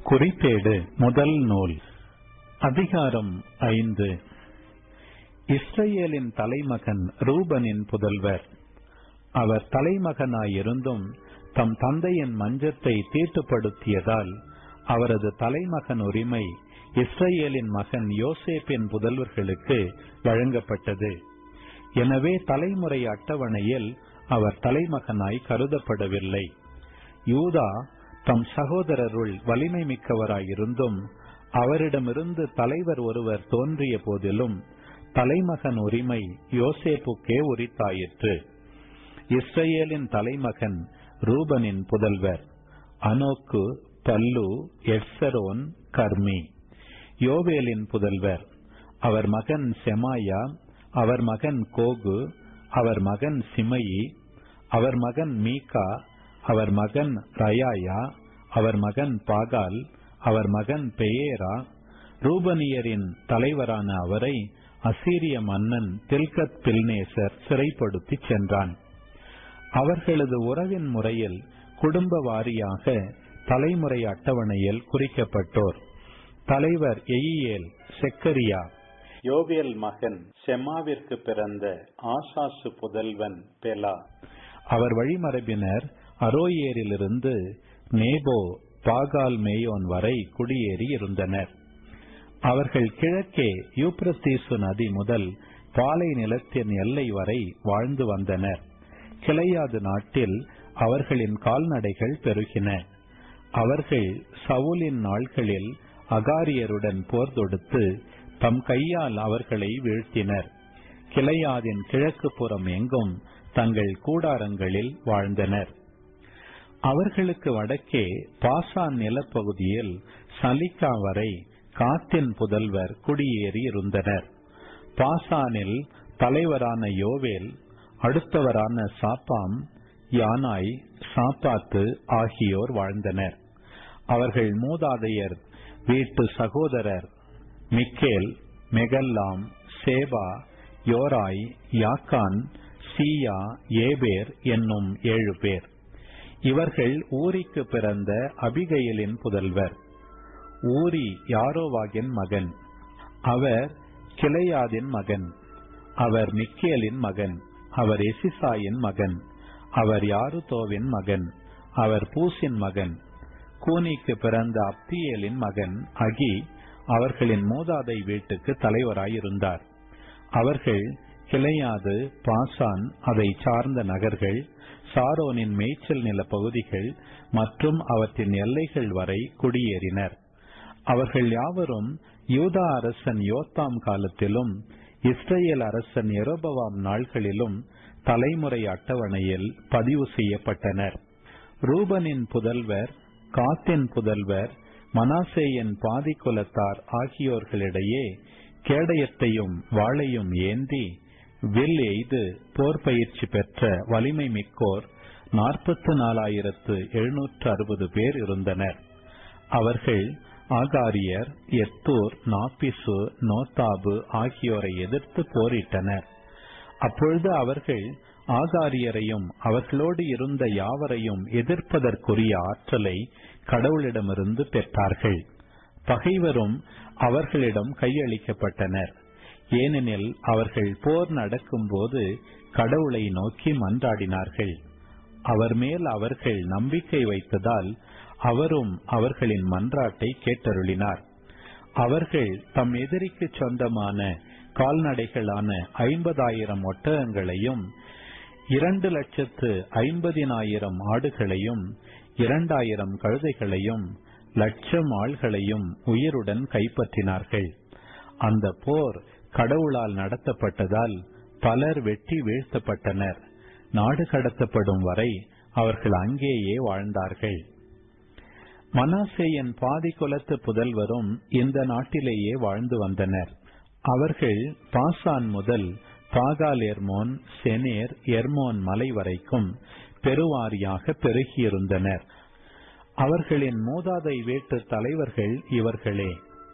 குறிப்பேடு முதல் நூல் அதிகாரம் ஐந்து இஸ்ரேலின் தலைமகன் ரூபனின் புதல்வர் அவர் தலைமகனாயிருந்தும் தம் தந்தையின் மஞ்சத்தை தீட்டுப்படுத்தியதால் அவரது தலைமகன் உரிமை இஸ்ரேலின் மகன் யோசேப்பின் புதல்வர்களுக்கு வழங்கப்பட்டது எனவே தலைமுறை அட்டவணையில் அவர் தலைமகனாய் கருதப்படவில்லை யூதா தம் சகோதரருள் வலிமை மிக்கவராயிருந்தும் அவரிடமிருந்து தலைவர் ஒருவர் தோன்றிய போதிலும் தலைமகன் உரிமை யோசேப்புக்கே உரித்தாயிற்று இஸ்ரேலின் தலைமகன் ரூபனின் புதல்வர் அனோக்கு பல்லு எட்சரோன் கர்மி யோவேலின் புதல்வர் அவர் மகன் செமாயா அவர் மகன் கோகு அவர் மகன் சிமயி அவர் மகன் மீகா அவர் மகன் ரயாயா அவர் மகன் பாகால் அவர் மகன் பெயேரா ரூபனியரின் தலைவரான அவரை அசீரிய மன்னன் தில்கத் பில்நேசர் சிறைப்படுத்தி சென்றான் அவர்களது உறவின் முறையில் குடும்ப வாரியாக தலைமுறை அட்டவணையில் குறிக்கப்பட்டோர் தலைவர் எயியேல் செக்கரியா யோவேல் மகன் செம்மாவிற்கு பிறந்த ஆசாசு புதல்வன் பெலா அவர் வழிமரபினர் அரோயேரிலிருந்து நேபோ பாகால் மேயோன் வரை குடியேறி இருந்தனர் அவர்கள் கிழக்கே யூப்ரத்தீசு நதி முதல் பாலை நிலத்தின் எல்லை வரை வாழ்ந்து வந்தனர் கிளையாது நாட்டில் அவர்களின் கால்நடைகள் பெருகின அவர்கள் சவுலின் நாட்களில் அகாரியருடன் போர் தொடுத்து தம் கையால் அவர்களை வீழ்த்தினர் கிளையாதின் கிழக்கு புறம் எங்கும் தங்கள் கூடாரங்களில் வாழ்ந்தனர் அவர்களுக்கு வடக்கே பாசான் நிலப்பகுதியில் சலிகா வரை காத்தின் புதல்வர் குடியேறி இருந்தனர் பாசானில் தலைவரான யோவேல் அடுத்தவரான சாப்பாம் யானாய் சாப்பாத்து ஆகியோர் வாழ்ந்தனர் அவர்கள் மூதாதையர் வீட்டு சகோதரர் Michael Meshullam Sheba Jorai Jacan Zia Eber என்னும் ஏழு பேர் இவர்கள் ஊரிக்கு பிறந்த அபிகையலின் புதல்வர் ஊரி யாரோவாகின் மகன் அவர் கிளையாதின் மகன் அவர் மிக்கேலின் மகன் அவர் எசிசாயின் மகன் அவர் யாருதோவின் மகன் அவர் பூசின் மகன் கூனிக்கு பிறந்த அப்தியேலின் மகன் அகி அவர்களின் மூதாதை வீட்டுக்கு தலைவராயிருந்தார் அவர்கள் கிளையாது பாசான் அதை சார்ந்த நகர்கள் சாரோனின் மேய்ச்சல் நில பகுதிகள் மற்றும் அவற்றின் எல்லைகள் வரை குடியேறினர் அவர்கள் யாவரும் யூதா அரசன் யோத்தாம் காலத்திலும் இஸ்ரேல் அரசன் எரோபவாம் நாள்களிலும் தலைமுறை அட்டவணையில் பதிவு செய்யப்பட்டனர் ரூபனின் புதல்வர் காத்தின் புதல்வர் மனாசேயின் பாதி குலத்தார் ஆகியோர்களிடையே கேடயத்தையும் வாளையும் ஏந்தி வில் எய்து போர் பயிற்சி பெற்ற வலிமை மிக்கோர் நாற்பத்து நாலாயிரத்து எழுநூற்று அறுபது பேர் இருந்தனர் அவர்கள் ஆகாரியர் எத்தூர் நாப்பிசு நோத்தாபு ஆகியோரை எதிர்த்து போரிட்டனர் அப்பொழுது அவர்கள் ஆகாரியரையும் அவர்களோடு இருந்த யாவரையும் எதிர்ப்பதற்குரிய ஆற்றலை கடவுளிடமிருந்து பெற்றார்கள் பகைவரும் அவர்களிடம் கையளிக்கப்பட்டனர் ஏனெனில் அவர்கள் போர் நடக்கும்போது கடவுளை நோக்கி மன்றாடினார்கள் அவர் மேல் அவர்கள் நம்பிக்கை வைத்ததால் அவரும் அவர்களின் மன்றாட்டை கேட்டருளினார் அவர்கள் தம் எதிரிக்கு சொந்தமான கால்நடைகளான ஐம்பதாயிரம் ஒட்டகங்களையும் இரண்டு லட்சத்து ஐம்பதினாயிரம் ஆடுகளையும் இரண்டாயிரம் கழுதைகளையும் லட்சம் ஆள்களையும் உயிருடன் கைப்பற்றினார்கள் அந்த போர் கடவுளால் நடத்தப்பட்டதால் பலர் வெட்டி வீழ்த்தப்பட்டனர் நாடு கடத்தப்படும் வரை அவர்கள் அங்கேயே வாழ்ந்தார்கள் மனாசேயின் பாதி குலத்து புதல்வரும் இந்த நாட்டிலேயே வாழ்ந்து வந்தனர் அவர்கள் பாசான் முதல் பாகால் எர்மோன் செனேர் எர்மோன் மலை வரைக்கும் பெருவாரியாக பெருகியிருந்தனர் அவர்களின் மூதாதை வீட்டு தலைவர்கள் இவர்களே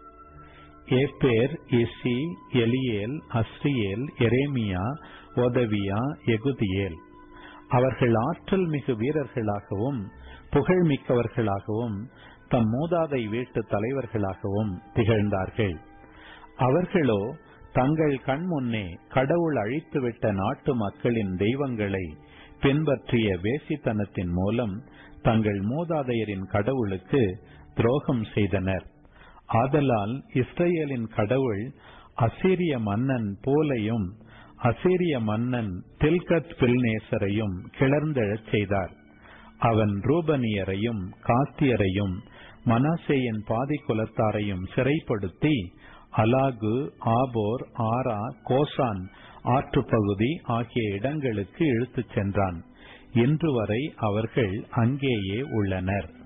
Epher Ishi Eliel Azriel Jeremiah Hodaviah Jahdiel அவர்கள் ஆற்றல் மிகு வீரர்களாகவும் புகழ்மிக்கவர்களாகவும் தம் மூதாதை வீட்டு தலைவர்களாகவும் திகழ்ந்தார்கள் அவர்களோ தங்கள் கண்முன்னே கடவுள் அழித்துவிட்ட நாட்டு மக்களின் தெய்வங்களை பின்பற்றிய வேசித்தனத்தின் மூலம் தங்கள் மூதாதையரின் கடவுளுக்கு துரோகம் செய்தனர் ஆதலால் இஸ்ரேலின் கடவுள் அசீரிய மன்னன் போலையும் அசீரிய மன்னன் தில்கத் பில்நேசரையும் கிளர்ந்தெழச் செய்தார் அவன் ரூபனியரையும் காஸ்தியரையும் மனாசேயின் பாதி குலத்தாரையும் சிறைப்படுத்தி அலாகு ஆபோர் ஆரா கோசான் ஆற்றுப்பகுதி ஆகிய இடங்களுக்கு இழுத்துச் சென்றான் இன்று வரை அவர்கள் அங்கேயே உள்ளனர்